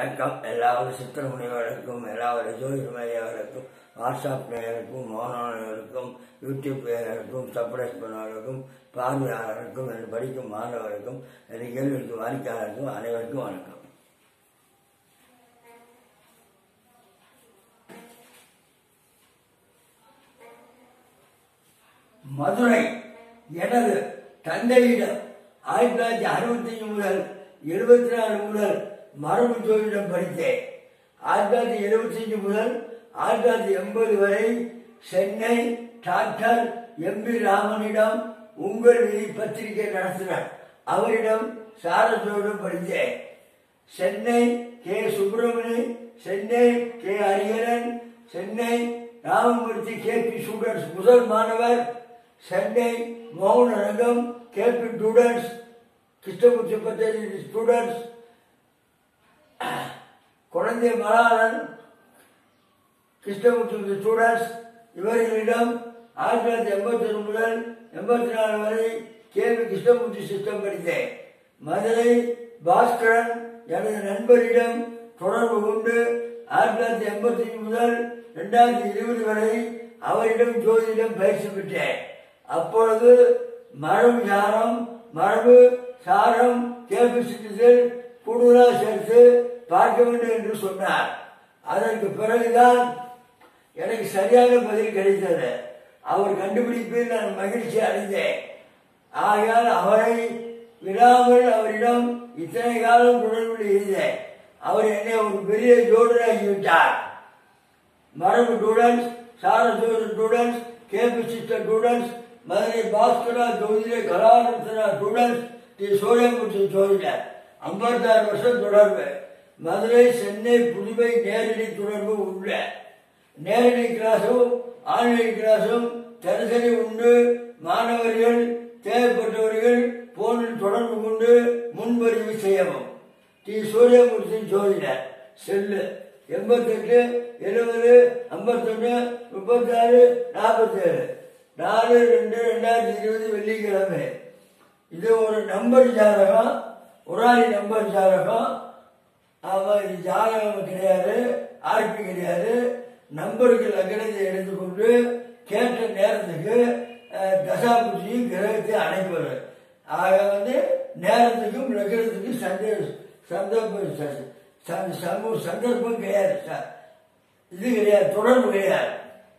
வணக்கம் எல்லாவது சித்திர முனிவர்களுக்கும் எல்லாவது ஜோதிர்மதியவர்களுக்கும் வாட்ஸ்அப் நேயர்களுக்கும் மோனவர்களுக்கும் யூடியூப் நேயர்களுக்கும் சப்ரைஸ் பண்ணவர்களுக்கும் பார்வையாளர்களுக்கும் என்று படிக்கும் மாணவர்களுக்கும் என்று கேள்விக்கு வாடிக்கையாளருக்கும் அனைவருக்கும் வணக்கம் மதுரை எனது தந்தையிடம் ஆயிரத்தி தொள்ளாயிரத்தி அறுபத்தஞ்சு முதல் எழுபத்தி நாலு முதல் மரபு ஜோதிடம் படித்தேன் ஆயிரத்தி தொள்ளாயிரத்தி எழுபத்தஞ்சு முதல் ஆயிரத்தி தொள்ளாயிரத்தி எண்பது வரை சென்னை டாக்டர் எம் பி ராமனிடம் உங்கள் விதி பத்திரிகை நடத்தினார் அவரிடம் சாரஜோடம் படித்தேன் Chennai K Subramani Chennai K Hariharan Chennai Ramamurthy K P students முதல் மாணவர் Chennai Mounarangam K P students Krishnamurthy பத்தேரி ஸ்டூடெண்ட்ஸ் குழந்தை மலாளன் கிருஷ்ணமூர்த்தி ஸ்டூடெண்ட்ஸ் இவர்களிடம் ஆயிரத்தி தொள்ளாயிரத்தி எண்பத்தி ஒன்று முதல் எண்பத்தி நாலு வரை கே பி கிருஷ்ணமூர்த்தி சிஸ்டம் படித்தேன் மதுரை பாஸ்கரன் எனது நண்பரிடம் தொடர்பு கொண்டு ஆயிரத்தி தொள்ளாயிரத்தி எண்பத்தி முதல் இரண்டாயிரத்தி இருபது வரை அவரிடம் ஜோதிடம் பயிற்சி பெற்றேன் அப்பொழுது மரபு சாரம் மரபு சாரம் கேபிசிட்டத்தில் கூடுதலாக சேர்த்து பார்க்க வேண்டும் என்று சொன்னார் அதற்கு பிறகுதான் எனக்கு சரியான பதில் கிடைத்தது அவர் கண்டுபிடிப்பில் நான் மகிழ்ச்சி அடைந்தேன் ஆகையால் அவரை விடாமல் அவரிடம் இத்தனை காலம் தொடர்பில் இருந்தேன் அவர் என்னை ஒரு பெரிய ஜோடராகிவிட்டார் மரபு students Saraswata students KP sister students Madurai Bhaskara ஜோதிட கலாரத்னா ஸ்டூடெண்ட்ஸ் டி சூரியமூர்த்தி ஜோதிடர் ஐம்பத்தாறு வருஷம் தொடர்பு மதுரை சென்னை புதுவை நேரடி தொடர்பு உள்ள நேரடி கிளாஸும் ஆன்லைன் கிளாஸும் தனித்தனி உண்டு மாணவர்கள் தேவைப்பட்டவர்கள் போனில் தொடர்பு கொண்டு முன்பதிவு செய்யவும் டி சூரியமூர்த்தி ஜோதிடர் செல்லு எண்பத்தெட்டு எழுபது ஐம்பத்தொன்று முப்பத்தாறு நாற்பத்தேழு நாலு ரெண்டு ரெண்டாயிரத்தி இருபது வெள்ளிக்கிழமை இது ஒரு நம்பர் ஜாதகம் உராலி நம்பர் ஜாதகம் ஆமாம் இது ஜாதகம் கிடையாது ஆர்பி கிடையாது நம்பருக்கு லக்னத்தை எடுத்துக்கொண்டு கேட்ட நேரத்துக்கு அஹ், தசாபுத்தியும் கிரகத்தை அணைப்பது ஆக வந்து நேரத்துக்கும் லக்னத்துக்கும் சந்தே சந்தர்ப்பம் ச- ச- சமூக சந்தர்ப்பம் கிடையாது ச- இது கிடையாது தொடர்பு கிடையாது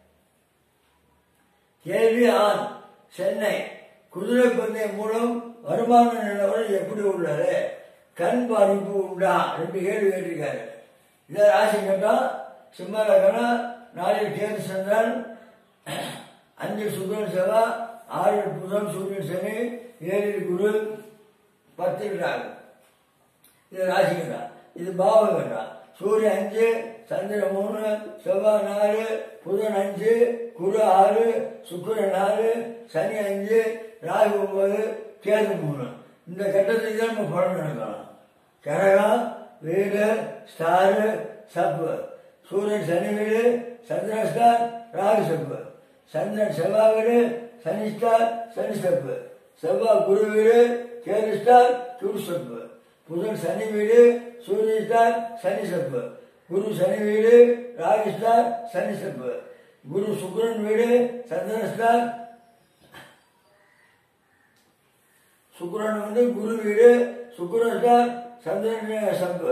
கேள்வி ஆண் சென்னை குதிரை பந்தயம் மூலம் வருமான நிலவரம் எப்படி உள்ளது கண் பாதிப்பு உண்டா ரெண்டு கேள்வி கேட்டிருக்காரு இதை ராசி கேட்டா சிம்ம லக்னம் நாலில் கேது சந்திரன் அஞ்சு சுதன் செவ்வா ஆறு புதன் சூரியன் சனி ஏழில் குரு பத்தில் ராகு இது ராசி கட்டா இது பாவ கட்டா சூரியன் அஞ்சு சந்திரன் மூணு செவ்வாய் நாலு புதன் அஞ்சு குரு ஆறு சுக்கிரன் நாலு சனி அஞ்சு ராகு ஒன்பது கேது மூணு இந்த கட்டத்துக்கு தான் நம்ம பலன் எடுக்கணும் கரகம் வீடு ஸ்டாரு சப்பு சூரியன் சனி வீடு சந்திரன் ஸ்டார் ராகு சப்பு சந்திரன் செவ்வாய் வீடு சனி ஸ்டார் சனி சப்பு செவ்வாய் குரு வீடு கேது ஸ்டார் குரு சப்பு புதன் சனி வீடு சூரிய ஸ்டார் சனி சப்பு குரு சனி வீடு ராகு ஸ்டார் சனி சப்பு குரு சுக்கிரன் வீடு சந்திரன் ஸ்டார் சுக்கிரன் வந்து குரு வீடு சுக்கிரன் ஸ்டார் சந்திரன் சப்பு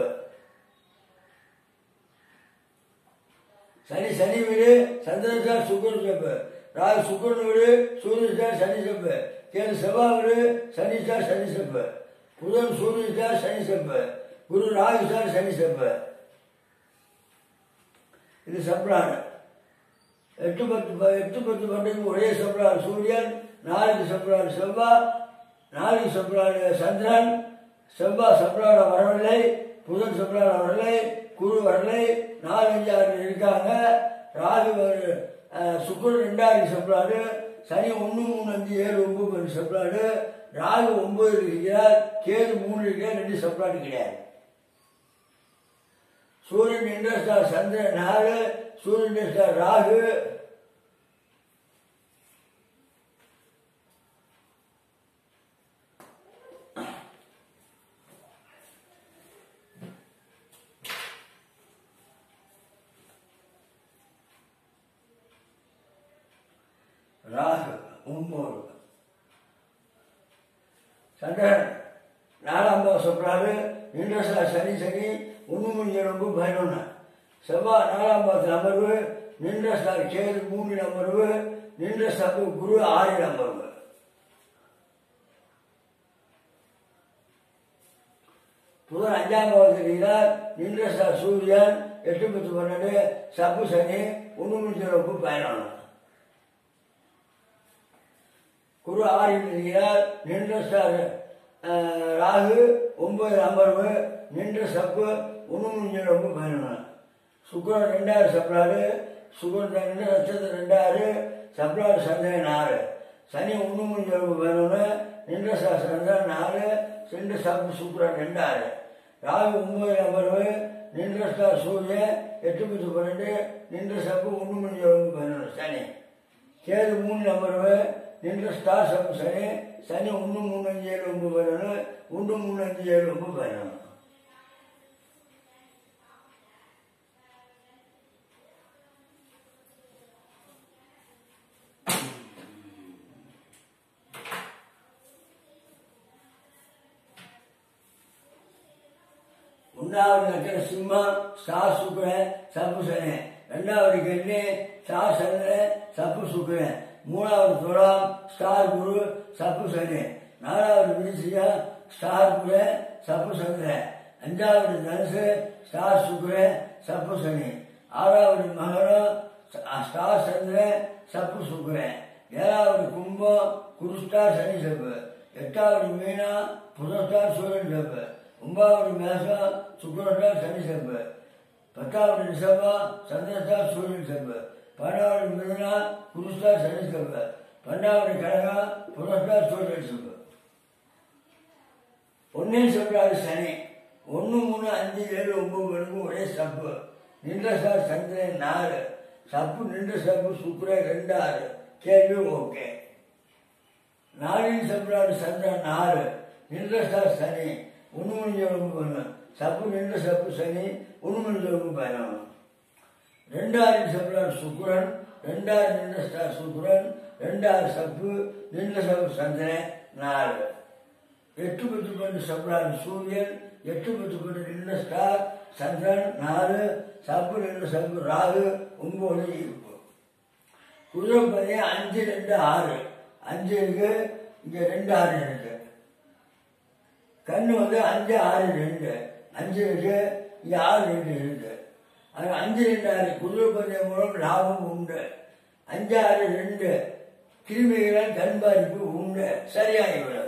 சனி சனி வீடு சந்திரன் ஸ்டார் சுக்கிரன் சப்பு ராகு சுக்கிரன் வீடு சூரிய ஸ்டார் சனி சப்பு கேது செவ்வாய் வீடு சனி ஸ்டார் சனி சப்பு புதன் சூரிய ஸ்டார் சனி சப்பு குரு ராகு ஸ்டார் சனி சப்பு இது சப்ளான் எட்டு பத்து ப- எட்டு பத்து பண்டுக்கு ஒரே சப்ளான் சூரியன் நாளைக்கு சப்ளான் செவ்வாய் நாளைக்கு சப்ளான் சந்திரன் செவ்வாய் சப்ளான வரவில்லை புதன் சப்ளான வரலை குரு வரலை நாலு அஞ்சு ஆறு இருக்காங்க ராகு வரு- அஹ், சுக்கிரன் ரெண்டாயிரம் சப்ளாடு சனி ஒன்று மூணு அஞ்சு ஏழு ஒன்பது பத்து சப்ளாடு ராகு ஒன்பது இருக்கிறார் கேது மூணு இருக்கிறார் ரெண்டு சப்ளாடு கிடையாது சூரியன் என்ற ஸ்டார் சந்திரன் நாலு சூரியன் என்ற ஸ்டார் ராகு சந்திரன் நாலாம் பாவம் சொல்றாரு இந்திரசா சனி சனி ஒன்று மணி ரொம்ப பதினொன்று செவ்வாய் நாலாம் பாவத்தில் அமர்வு நின்ற ஸ்டார் கேது மூன்றில் அமர்வு நின்ற சபு குரு ஆறில் அமர்வு புதன் அஞ்சாம் பாவத்தில் இருக்கிறார் நின்ற ஸ்டார் சூரியன் எட்டு பத்து பன்னெண்டு சப்பு சனி ஒன்று மணி ரொம்ப பதினொன்று குரு ஆறில் இருக்கிறார் நின்ற ஸ்டார் அஹ், ராகு ஒன்பது அமர்வு நின்ற சப்பு ஒன்று மணி ரொம்ப பதினொன்று சுக்கரன் ரெண்டாயிரம் சப்ளாடு சுக்கரன் ரெண்டு நட்சத்திரம் ரெண்டாயிரம் சப்ளாடு சந்திரன் நாலு சனி ஒன்று மணி ரொம்ப பதினொன்று நின்ற ச- சந்திரன் நாலு சென்று சப்பு சுக்கரன் ரெண்டாயிரம் ராகு ஒன்பது அமர்வு நின்ற ஸ்டார் சூரியன் எட்டு பத்து பன்னெண்டு நின்ற சப்பு ஒன்று மணி ரொம்ப பதினொன்று சனி கேது மூணு அமர்வு நின்ற ஸ்டார் சப்பு சனி சனி ஒன்று மூணு அஞ்சு ஏழு ஒன்பது பதினொன்று ஒன்று மூணு அஞ்சு ஏழு ஒன்பது பதினொன்று ஒன்றாவது நட்சத்திரம் சிம்மம் ஸ்டார் சுக்கரன் சப்பு சனி ரெண்டாவது கண்ணி ஸ்டார் சந்திரன் சப்பு சுக்கரன் மூணாவது துலாம் ஸ்டார் குரு சப்பு சனி நாலாவது விருச்சிகா ஸ்டார் குரு சப்பு சந்திரன் அஞ்சாவது தனுசு ஸ்டார் சுக்கரன் சப்பு சனி ஆறாவது மகரம் ஸ்டார் சந்திரன் சப்பு சுக்கரன் ஏழாவது கும்பம் குருஸ்டார் சனி சப்பு எட்டாவது மீனா புதஸ்டார் சூரியன் சப்பு ஒன்பதாவது மேசம் சுக்கரஸ்டார் சனி சப்பு பத்தாவது ரிஷபம் சந்திரஸ்டார் சூரியன் சப்பு பன்னெண்டாவது மிதுனா குருஸ்டார் சனி சப்பு பன்னெண்டாவது கடகம் புதஸ்டார் சூரியன் சப்பு ஒன்னையும் சொல்றாரு சனி ஒன்று மூணு அஞ்சு ஏழு ஒன்பது மணிக்கு ஒரே சப்பு நின்ற சார் சந்திரன் நாலு சப்பு நின்ற சப்பு சுக்கரன் ரெண்டு ஆறு கேள்வி ஓகே நாளின் சப்ராடு சந்திரன் நாலு நின்ற சார் சனி ஒன்று மணி ஒன்பது பண்ணணும் சப்பு நின்ற சப்பு சனி ஒன்று மணி ஒன்பது பயணம் ரெண்டாயிரம் சப்ராடு சுக்கரன் ரெண்டாயிரம் நின்ற ஸ்டார் சுக்கரன் ரெண்டாயிரம் சப்பு நின்ற சப்பு சந்திரன் நாலு எட்டு பத்து பன்னெண்டு சப்ரான் சூரியன் எட்டு பத்து பன்னெண்டு நின்ற ஸ்டார் சந்திரன் நாலு சப்பு நின்ற சப்பு ராகு ஒன்பது இருப்பு குதிரைப்பதி அஞ்சு ரெண்டு ஆறு அஞ்சு இருக்கு இங்க ரெண்டு ஆறு இருக்கு கண்ணு வந்து அஞ்சு ஆறு ரெண்டு அஞ்சு இருக்கு இங்க ஆறு ரெண்டு இருக்கு அது அஞ்சு ரெண்டு ஆறு குதிரைப்பந்தயம் மூலம் லாபம் உண்டு அஞ்சு ஆறு ரெண்டு கிருமிகளால் கண் பாதிப்பு உண்டு சரியாகிவிடும்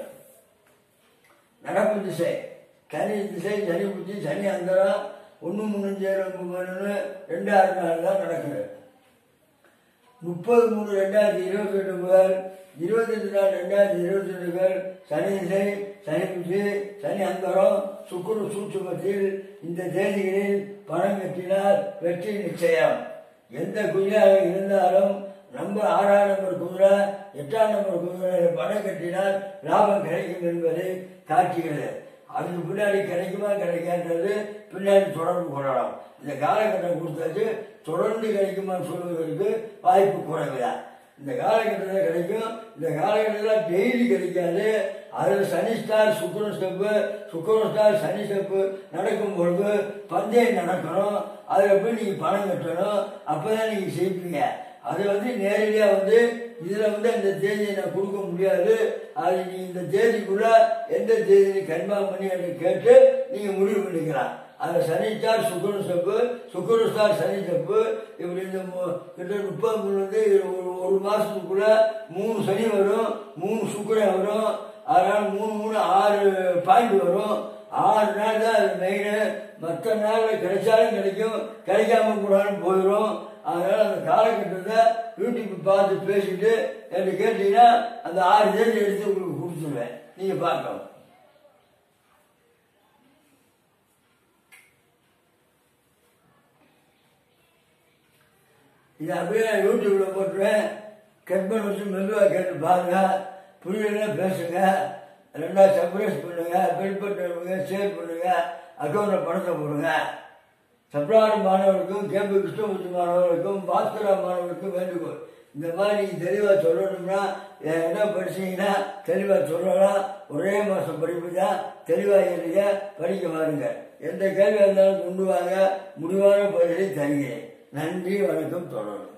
நடப்பு திசை சனி திசை சனி புத்தி சனி அந்தரம் ஒன்று முன்னூற்றி ஏழு பதினொன்று ரெண்டு ஆறு நாள் தான் நடக்குது முப்பது மூணு ரெண்டாயிரத்தி இருபத்தி ரெண்டு முதல் இருபத்தஞ்சு நாள் ரெண்டாயிரத்தி இருபத்தி ரெண்டு முதல் சனி திசை சனி புத்தி சனி அந்தரம் சுக்குரு சூட்சுமத்தில் இந்த தேதிகளில் பணம் கட்டினால் வெற்றி நிச்சயம் எந்த குதிரையாக இருந்தாலும் நம்ம ஆறாம் நம்பர் குதிரை எட்டாம் நம்பர் குதிரை பணம் கட்டினால் லாபம் கிடைக்கும் என்பதை காட்டுகிறது அதுக்கு பின்னாடி கிடைக்குமா கிடைக்கான்றது பின்னாடி தொடர்பு கொள்ளலாம் இந்த காலகட்டம் கொடுத்தாச்சு தொடர்ந்து கிடைக்குமான்னு சொல்வதற்கு வாய்ப்பு குறைவுதான் இந்த காலகட்டத்தில் கிடைக்கும் இந்த காலகட்டத்தில் டெய்லி கிடைக்காது அதில் சனி ஸ்டார் சுக்கரன் ஸ்டெப்பு சுக்கரன் ஸ்டார் சனி ஸ்டெப்பு நடக்கும் பொழுது பந்தயம் நடக்கணும் அதில் போய் நீங்கள் பணம் கட்டணும் அப்போ தான் நீங்கள் செய்வீங்க அது வந்து நேரடியாக வந்து இதில் வந்து அந்த தேதியை நான் கொடுக்க முடியாது அது நீ இந்த தேதிக்குள்ள எந்த தேதியை கன்ஃபார்ம் பண்ணி எனக்கு கேட்டு நீங்கள் முடிவு பண்ணிக்கலாம் அதில் சனி ஸ்டார் சுக்கரன் ஸ்டெப்பு சுக்கரன் ஸ்டார் சனி ஸ்டெப்பு இப்படி இந்த மு- கிட்ட முப்பது மூணு வந்து ஒரு ஒரு மாதத்துக்குள்ள மூணு சனி வரும் மூணு சுக்கரன் வரும் அதனால மூணு மூணு ஆறு பாயிண்ட் வரும் ஆறு நாள் தான் அது மெயின் மற்ற நாளில் கிடைச்சாலும் கிடைக்கும் கிடைக்காம கூடாலும் போயிடும் அதனால அந்த காலகட்டத்தை யூடியூப் பார்த்து பேசிட்டு என்கிட்ட கேட்டீங்கன்னா அந்த ஆறு தேதி எடுத்து உங்களுக்கு கொடுத்துருவேன் நீங்கள் பார்க்கலாம் இது அப்படியே நான் யூடியூப்ல போட்டுருவேன் கட் பண்ணி வச்சு மெதுவாக கேட்டு பாருங்க புரியலன்னா பேசுங்க ரெண்டாவது சர்ப்ரைஸ் பண்ணுங்க பெல் பண்ணுங்க ஷேர் பண்ணுங்க அக்கௌண்ட்டில் பணத்தை போடுங்க சப்ளாடு மாணவர்களுக்கும் கேபி கிருஷ்ணமூர்த்தி மாணவர்களுக்கும் பாஸ்கரா மாணவர்களுக்கும் வேண்டுகோள் இந்த மாதிரி தெளிவாக சொல்லணும்னா என் இடம் படிச்சீங்கன்னா தெளிவாக சொல்லலாம் ஒரே மாதம் படிப்பு தான் தெளிவாக இருங்க படிக்க பாருங்க எந்த கேள்வி இருந்தாலும் கொண்டு வாங்க முடிவான பதிலை தருகிறேன் நன்றி வணக்கம் தொடரும்